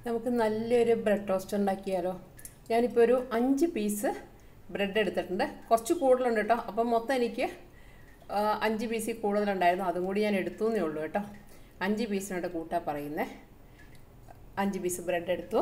നമുക്ക് നല്ലൊരു bread toast ഉണ്ടാക്കിയാലോ ഞാനിപ്പോൾ ഒരു അഞ്ച് പീസ് ബ്രെഡ് എടുത്തിട്ടുണ്ട് കുറച്ച് കൂടുതലുണ്ട് കേട്ടോ അപ്പം മൊത്തം എനിക്ക് ആ, അഞ്ച് പീസിൽ കൂടുതലുണ്ടായിരുന്നു അതും കൂടി ഞാൻ എടുത്തു എന്നേ ഉള്ളൂ കേട്ടോ അഞ്ച് പീസിനോട് കൂട്ടാ പറയുന്നത് അഞ്ച് പീസ് ബ്രെഡ് എടുത്തു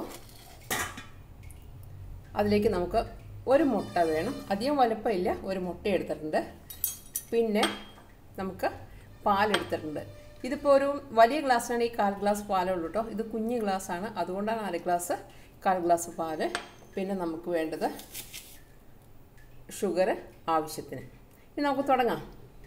അതിലേക്ക് നമുക്ക് ഒരു മുട്ട വേണം അധികം വലുപ്പമില്ല ഒരു മുട്ട എടുത്തിട്ടുണ്ട് പിന്നെ നമുക്ക് പാലെടുത്തിട്ടുണ്ട് ഇതിപ്പോൾ ഒരു വലിയ ഗ്ലാസ്സിനാണ് ഈ കാൽ ഗ്ലാസ് പാലേ ഉള്ളൂ കേട്ടോ ഇത് കുഞ്ഞ് ഗ്ലാസ്സാണ് അതുകൊണ്ടാണ് അര ഗ്ലാസ് കാൽ ഗ്ലാസ് പാല് പിന്നെ നമുക്ക് വേണ്ടത് ഷുഗർ ആവശ്യത്തിന് ഇനി നമുക്ക് തുടങ്ങാം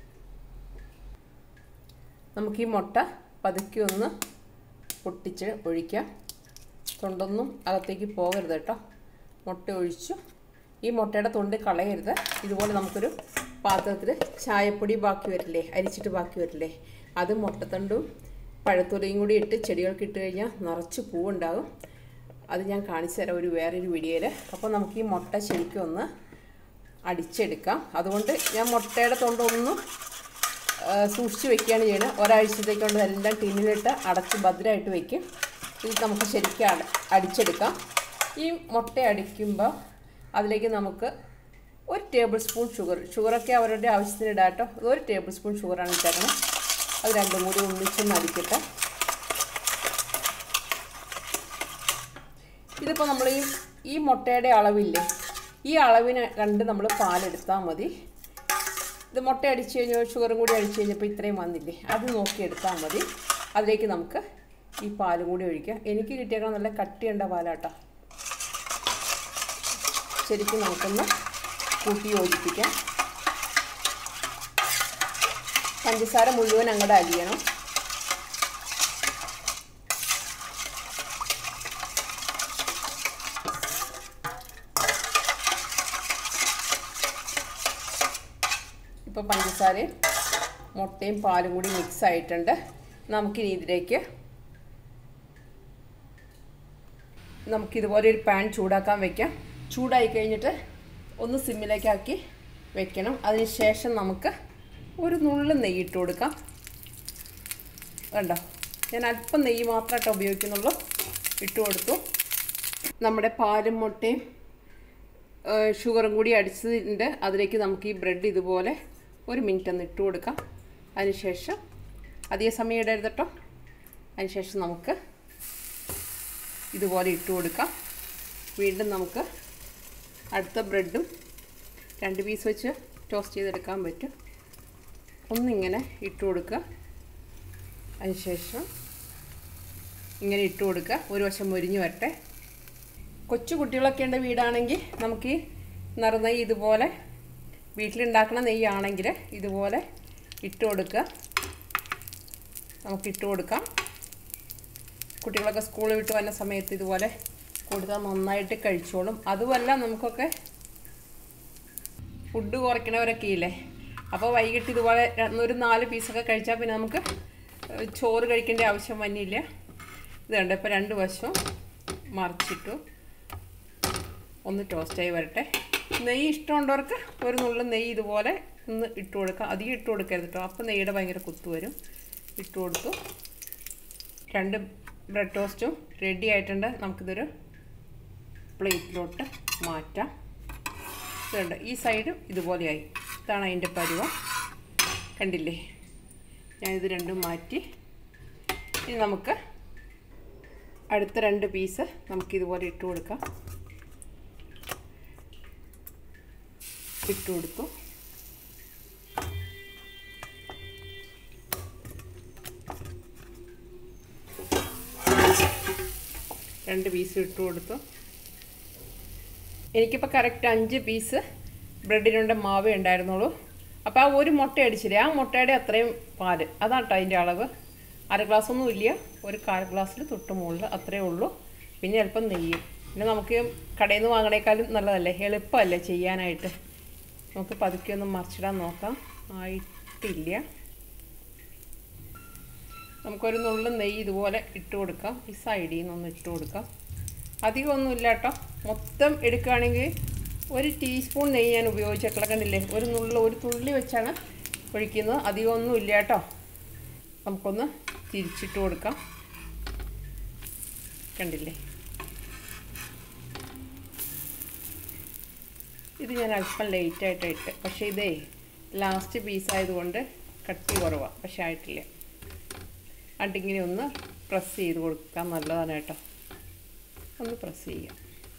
നമുക്ക് ഈ മുട്ട പതുക്കി ഒന്ന് പൊട്ടിച്ച് ഒഴിക്കാം തൊണ്ടൊന്നും അകത്തേക്ക് പോകരുത് കേട്ടോ മുട്ട ഒഴിച്ചു ഈ മുട്ടയുടെ തൊണ്ട് കളയരുത് ഇതുപോലെ നമുക്കൊരു പാത്രത്തിൽ ചായപ്പൊടി ബാക്കി വരില്ലേ അരിച്ചിട്ട് ബാക്കി വരില്ലേ അത് മുട്ടത്തണ്ടും പഴത്തൊലിയും കൂടി ഇട്ട് ചെടികൾക്ക് ഇട്ട് കഴിഞ്ഞാൽ നിറച്ച് പൂവുണ്ടാകും അത് ഞാൻ കാണിച്ചു തരാം ഒരു വേറൊരു വീഡിയോയിൽ അപ്പോൾ നമുക്ക് ഈ മുട്ട ശരിക്കും ഒന്ന് അടിച്ചെടുക്കാം അതുകൊണ്ട് ഞാൻ മുട്ടയുടെ തൊണ്ടൊന്നും ആ, സൂക്ഷിച്ച് വെക്കുകയാണ് ചെയ്യുന്നത് ഒരാഴ്ചത്തേക്ക് കൊണ്ട് എല്ലാം ടിന്നിലിട്ട് അടച്ച് ഭദ്രമായിട്ട് വെക്കും ഇത് നമുക്ക് ശരിക്കും അട അടിച്ചെടുക്കാം ഈ മുട്ട അടിക്കുമ്പോൾ അതിലേക്ക് നമുക്ക് ഒരു ടേബിൾ സ്പൂൺ ഷുഗർ ഷുഗറൊക്കെ അവരുടെ ആവശ്യത്തിന് ഇടാം കേട്ടോ ഒരു ടേബിൾ സ്പൂൺ ഷുഗറാണ് ഇട്ടേക്കണം അത് രണ്ടും കൂടി ഒന്നിച്ചൊന്ന് അടിക്കട്ടെ ഇതിപ്പോൾ നമ്മൾ ഈ ഈ മുട്ടയുടെ അളവില്ലേ ഈ അളവിന് കണ്ട് നമ്മൾ പാലെടുത്താൽ മതി ഇത് മുട്ട അടിച്ച് കഴിഞ്ഞാൽ ഷുഗറും കൂടി അടിച്ച് കഴിഞ്ഞപ്പോൾ ഇത്രയും വന്നില്ലേ അത് നോക്കി എടുത്താൽ മതി അതിലേക്ക് നമുക്ക് ഈ പാലും കൂടി ഒഴിക്കാം എനിക്ക് കിട്ടിയേക്കണം നല്ല കട്ടിയുണ്ട പാലാട്ടോ ശരിക്കും നമുക്കൊന്ന് കൂട്ടി യോജിപ്പിക്കാം പഞ്ചസാര മുഴുവൻ അങ്ങോട്ട് അരിയണം ഇപ്പോൾ പഞ്ചസാരയും മുട്ടയും പാലും കൂടി മിക്സ് ആയിട്ടുണ്ട് നമുക്കിനി ഇതിലേക്ക് നമുക്കിതുപോലെ ഒരു പാൻ ചൂടാക്കാൻ വെക്കാം ചൂടായി കഴിഞ്ഞിട്ട് ഒന്ന് സിമ്മിലേക്കാക്കി വെക്കണം അതിന് ശേഷം നമുക്ക് ഒരു നുള്ളു നെയ്യ് ഇട്ട് കൊടുക്കാം കണ്ടോ ഞാൻ അല്പം നെയ്യ് മാത്രമായിട്ട് ഉപയോഗിക്കുന്നുള്ളൂ ഇട്ട് കൊടുത്തു നമ്മുടെ പാലും മുട്ടയും ഏഹ് ഷുഗറും കൂടി അടിച്ചതിൻ്റെ അതിലേക്ക് നമുക്ക് ഈ ബ്രെഡ് ഇതുപോലെ ഒരു മിനിറ്റ് ഒന്ന് ഇട്ട് കൊടുക്കാം അതിനുശേഷം അധിക സമയം ഇടരുത് കേട്ടോ അതിനുശേഷം നമുക്ക് ഇതുപോലെ ഇട്ട് കൊടുക്കാം വീണ്ടും നമുക്ക് അടുത്ത ബ്രെഡും രണ്ട് പീസ് വെച്ച് ടോസ്റ്റ് ചെയ്തെടുക്കാൻ പറ്റും ഒന്നിങ്ങനെ ഇട്ട് കൊടുക്കുക അതിനുശേഷം ഇങ്ങനെ ഇട്ട് കൊടുക്കുക ഒരു വശം മുരിഞ്ഞ് വരട്ടെ കൊച്ചു കുട്ടികളൊക്കെ ഉള്ള വീടാണെങ്കിൽ നമുക്ക് ഈ നിറനെയ്യ് ഇതുപോലെ വീട്ടിലുണ്ടാക്കുന്ന നെയ്യാണെങ്കിൽ ഇതുപോലെ ഇട്ട് കൊടുക്കുക നമുക്ക് ഇട്ട് കൊടുക്കാം കുട്ടികളൊക്കെ സ്കൂളിൽ വിട്ട് വന്ന സമയത്ത് ഇതുപോലെ കൊടുത്താൽ നന്നായിട്ട് കഴിച്ചോളും അതുമല്ല നമുക്കൊക്കെ ഫുഡ് കുറയ്ക്കണവരൊക്കെ ഇല്ലേ അപ്പോൾ വൈകിട്ട് ഇതുപോലെ ര- ഒരു നാല് പീസൊക്കെ കഴിച്ചാൽ പിന്നെ നമുക്ക് ഏഹ് ചോറ് കഴിക്കേണ്ട ആവശ്യം വന്നില്ല ഇത് കണ്ടോ ഇപ്പോൾ രണ്ട് വശവും മറിച്ചിട്ടു ഒന്ന് ടോസ്റ്റായി വരട്ടെ നെയ്യ് ഇഷ്ടമുള്ളവർക്ക് ഒരു നുള്ളു നെയ്യ് ഇതുപോലെ ഒന്ന് ഇട്ട് കൊടുക്കുക അധികം ഇട്ട് കൊടുക്കരുത് കേട്ടോ അപ്പോൾ നെയ്യുടെ ഭയങ്കര കുത്തു വരും ഇട്ട് കൊടുത്തു രണ്ട് ബ്രെഡ് ടോസ്റ്റും റെഡി ആയിട്ടുണ്ട് നമുക്കിതൊരു പ്ലേറ്റിലോട്ട് മാറ്റാം ഇതുണ്ട് ഈ സൈഡും ഇതുപോലെയായി ഇതാണ് അതിൻ്റെ പരുവം കണ്ടില്ലേ ഞാനിത് രണ്ടും മാറ്റി ഇനി നമുക്ക് അടുത്ത രണ്ട് പീസ് നമുക്കിതുപോലെ ഇട്ട് കൊടുക്കാം ഇട്ട് കൊടുത്തു രണ്ട് പീസ് ഇട്ട് കൊടുത്തു എനിക്കിപ്പോൾ കറക്റ്റ് അഞ്ച് പീസ് ബ്രെഡിനുണ്ട് മാവേ ഉണ്ടായിരുന്നുള്ളൂ അപ്പോൾ ആ ഒരു മുട്ട അടിച്ചില്ലേ ആ മുട്ടയുടെ അത്രയും പാല് അതാണ് കേട്ടോ അതിൻ്റെ അളവ് അര ഗ്ലാസ് ഒന്നും ഇല്ല ഒരു കാൽ ഗ്ലാസ്സിൽ തൊട്ട് മുകളിൽ അത്രയേ ഉള്ളൂ പിന്നെ അല്പം നെയ്യും പിന്നെ നമുക്ക് കടയിൽ നിന്ന് വാങ്ങണേക്കാളും നല്ലതല്ലേ എളുപ്പമല്ലേ ചെയ്യാനായിട്ട് നമുക്ക് പതുക്കെ ഒന്ന് മറിച്ചിടാൻ നോക്കാം ആയിട്ടില്ല നമുക്കൊരു നുള്ളു നെയ്യ് ഇതുപോലെ ഇട്ട് കൊടുക്കാം ഈ സൈഡിൽ നിന്നൊന്ന് ഇട്ട് കൊടുക്കാം അധികമൊന്നും ഇല്ല കേട്ടോ മൊത്തം എടുക്കുകയാണെങ്കിൽ ഒരു ടീസ്പൂൺ നെയ്യ് ഞാൻ ഉപയോഗിച്ചിട്ടുള്ള കണ്ടില്ലേ ഒരു നുള്ളു ഒരു തുള്ളി വെച്ചാണ് ഒഴിക്കുന്നത് അധികമൊന്നും ഇല്ല കേട്ടോ നമുക്കൊന്ന് തിരിച്ചിട്ട് കൊടുക്കാം കണ്ടില്ലേ ഇത് ഞാൻ അല്പം ലേറ്റായിട്ട് ഇട്ട് പക്ഷേ ഇതേ ലാസ്റ്റ് പീസ് ആയതുകൊണ്ട് കട്ടി കുറവാണ് പക്ഷെ ആയിട്ടില്ല അണ്ടിങ്ങനെ ഒന്ന് പ്രസ് ചെയ്ത് കൊടുക്കാൻ നല്ലതാണ് കേട്ടോ ഒന്ന് പ്രസ് ചെയ്യാം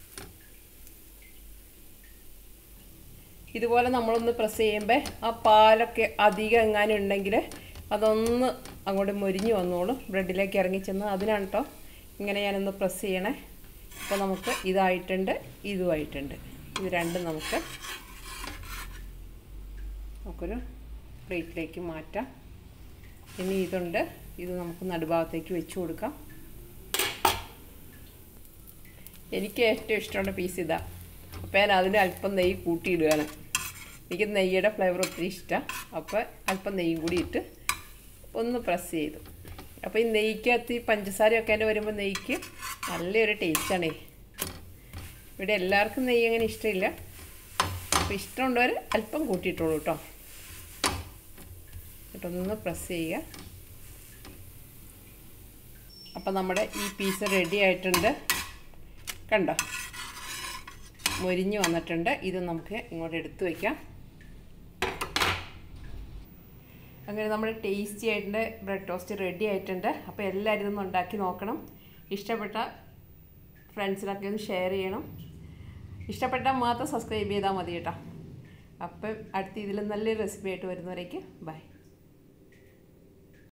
ഇതുപോലെ നമ്മളൊന്ന് പ്രസ് ചെയ്യുമ്പോൾ ആ പാലൊക്കെ അധികം എങ്ങാനും ഉണ്ടെങ്കിൽ അതൊന്ന് അങ്ങോട്ട് മൊരിഞ്ഞു വന്നോളും ബ്രെഡിലേക്ക് ഇറങ്ങി ചെന്ന് അതിനാണ് കേട്ടോ ഇങ്ങനെ ഞാനൊന്ന് പ്രസ് ചെയ്യണേ അപ്പോൾ നമുക്ക് ഇതായിട്ടുണ്ട് ഇതുമായിട്ടുണ്ട് ഇത് രണ്ടും നമുക്ക് നമുക്കൊരു പ്ലേറ്റിലേക്ക് മാറ്റാം ഇനി ഇതുണ്ട് ഇത് നമുക്ക് നടുഭാഗത്തേക്ക് വെച്ച് കൊടുക്കാം എനിക്ക് ഏറ്റവും ഇഷ്ടമുള്ള പീസ് ഇതാ അപ്പോൾ ഞാൻ അതിന് അല്പം നെയ്യ് കൂട്ടിയിടുകയാണ് എനിക്ക് നെയ്യുടെ ഫ്ലേവർ ഒത്തിരി ഇഷ്ടമാണ് അപ്പോൾ അല്പം നെയ്യും കൂടി ഇട്ട് ഒന്ന് പ്രസ് ചെയ്തു അപ്പോൾ ഈ നെയ്ക്കകത്ത് ഈ പഞ്ചസാരയൊക്കെ അതിൻ്റെ വരുമ്പോൾ നെയ്ക്ക് നല്ലൊരു ടേസ്റ്റാണേ ഇവിടെ എല്ലാവർക്കും നെയ്യ് അങ്ങനെ ഇഷ്ടമില്ല അപ്പോൾ ഇഷ്ടമുള്ളവർ അല്പം കൂട്ടിയിട്ടോളൂ കേട്ടോ എന്നിട്ടൊന്ന് പ്രസ് ചെയ്യുക അപ്പോൾ നമ്മുടെ ഈ പീസ് റെഡി ആയിട്ടുണ്ട് കണ്ടോ മൊരിഞ്ഞ് വന്നിട്ടുണ്ട് ഇത് നമുക്ക് ഇങ്ങോട്ട് എടുത്തു വയ്ക്കാം അങ്ങനെ നമ്മുടെ ടേസ്റ്റി ആയിട്ടുണ്ട് ബ്രെഡ് ടോസ്റ്റ് റെഡി ആയിട്ടുണ്ട് അപ്പോൾ എല്ലാവരും ഇതൊന്ന് ഉണ്ടാക്കി നോക്കണം ഇഷ്ടപ്പെട്ട ഫ്രണ്ട്സിനൊക്കെ ഒന്ന് ഷെയർ ചെയ്യണം ഇഷ്ടപ്പെട്ടാൽ മാത്രം സബ്സ്ക്രൈബ് ചെയ്താൽ മതി കേട്ടോ അപ്പം അടുത്ത ഇതിൽ നല്ലൊരു റെസിപ്പി ആയിട്ട് വരുന്നവരേക്ക് ബൈ